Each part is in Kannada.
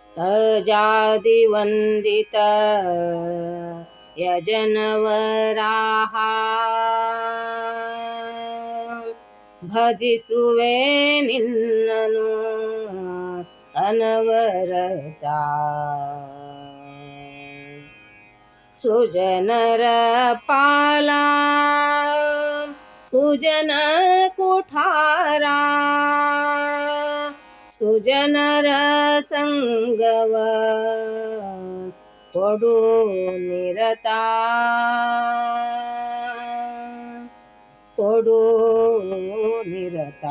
ಅಜಾದಿವಂದಿತ ಯಜನವರಾಹ ಭಜಿಸುವೆ ನಿನ್ನನು ಅನವರತ ಸುಜನರ ಪಾಲ ಸುಜನ ಕುಠಾರ ಸುಜನರ ಸಂಗವ ಕೊಡು ನಿರತ ಕೊಡು ನಿರತ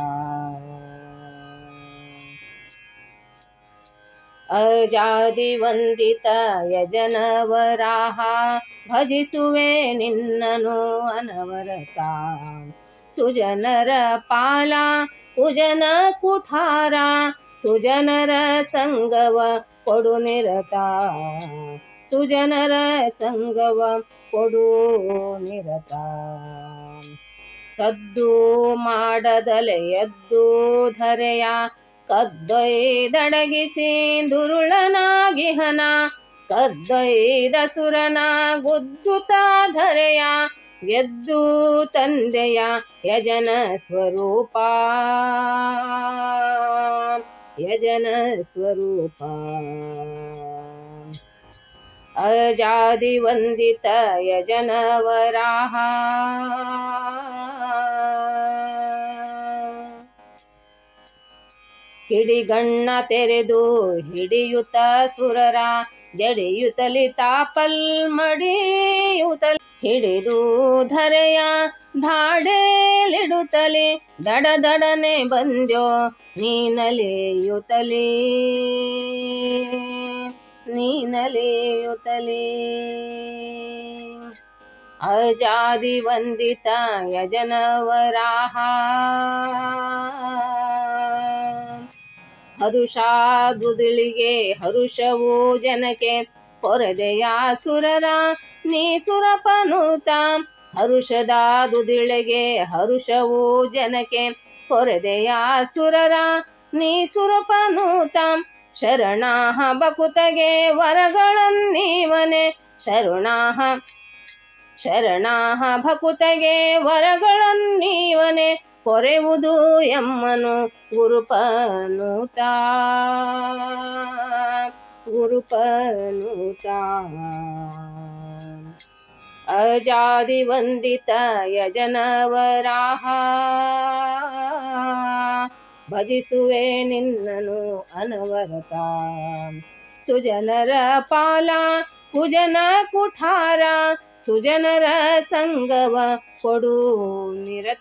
ಅಜಾದಿವಂದಿತ ಯಜನವರಾಹ ಭಜಿಸುವೆ ನಿನ್ನನು ಅನವರತ ಸುಜನರ ಪಾಲ ಕುಜನ ಕುಠಾರ ಸುಜನರ ಸಂಗವ ಕೊಡು ನಿರತ ಸುಜನರ ಸಂಗವ ಕೊಡು ನಿರತ ಸದ್ದು ಮಾಡದಲೆ ಎದ್ದು ಧರೆಯ ಕದ್ದೊಯ್ದಡಗಿಸಿ ದುರುಳನಾಗಿಹನ ಕದ್ದೊಯ್ದ ಸುರನ ಗುದ್ದುತ ಧರೆಯ ಗೆದ್ದು ತಂದೆಯ ಯಜನ ಸ್ವರೂಪ ಯಜನ ಸ್ವರೂಪ ಅಜಾದಿವಂದಿತ ಯಜನವರಾಹ ಕಿಡಿಗಣ್ಣ ತೆರೆದು ಹಿಡಿಯುತ್ತ ಸುರರ ಜಡಿಯುತ್ತಲಿ ತಾಪಲ್ ಮಡಿಯುತ್ತಲಿ ಹಿಡಿದು ಧರೆಯ ಧಾಡೇಲಿಡುತ್ತಲಿ ದಡ ದಡನೆ ಬಂದ್ಯೋ ನೀನಲಿಯುತ್ತಲಿ ನೀನಲಿಯುತ್ತಲಿ ಅಜಾದಿ ವಂದಿತ ಯಜನವರಾಹ ಹರುಷಾದುದಿಳಿಗೆ ಹರುಷವು ಜನಕ್ಕೆ ಕೊರದೆಯ ಸುರರ ನೀ ಸುರಪನುತ ಹರುಷದ ದುದಿಳೆಗೆ ಹರುಷವು ಜನಕ್ಕೆ ಕೊರದೆಯ ಸುರರ ನೀ ಸುರಪನೂತ ಶರಣಾಹ ಬಕುತಗೆ ವರಗಳನ್ನೀವನೆ ಶರಣಾಹ ಶರಣಾಹ ಭಕುತಗೆ ವರಗಳನ್ನೀವನೆ ಕೊರೆವುದು ಎಮ್ಮನು ಗುರುಪನೂತ ಗುರುಪನೂತ ಅಜಾದಿ ವಂದಿತ ಯಜನವರಾಹ ಭಜಿಸುವೆ ನಿನ್ನನು ಅನವರತ ಸುಜನರ ಪಾಲ ಕುಜನ ಕುಠಾರ ಸುಜನರ ಸಂಗವ ಕೊಡು ನಿರತ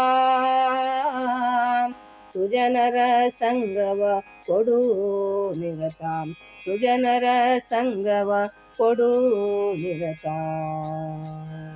ಸುಜನರ ಸಂಗವ ಕೊಡು ನಿರತ ಸುಜನರ ಸಂಗವ ಕೊಡು ನಿರತ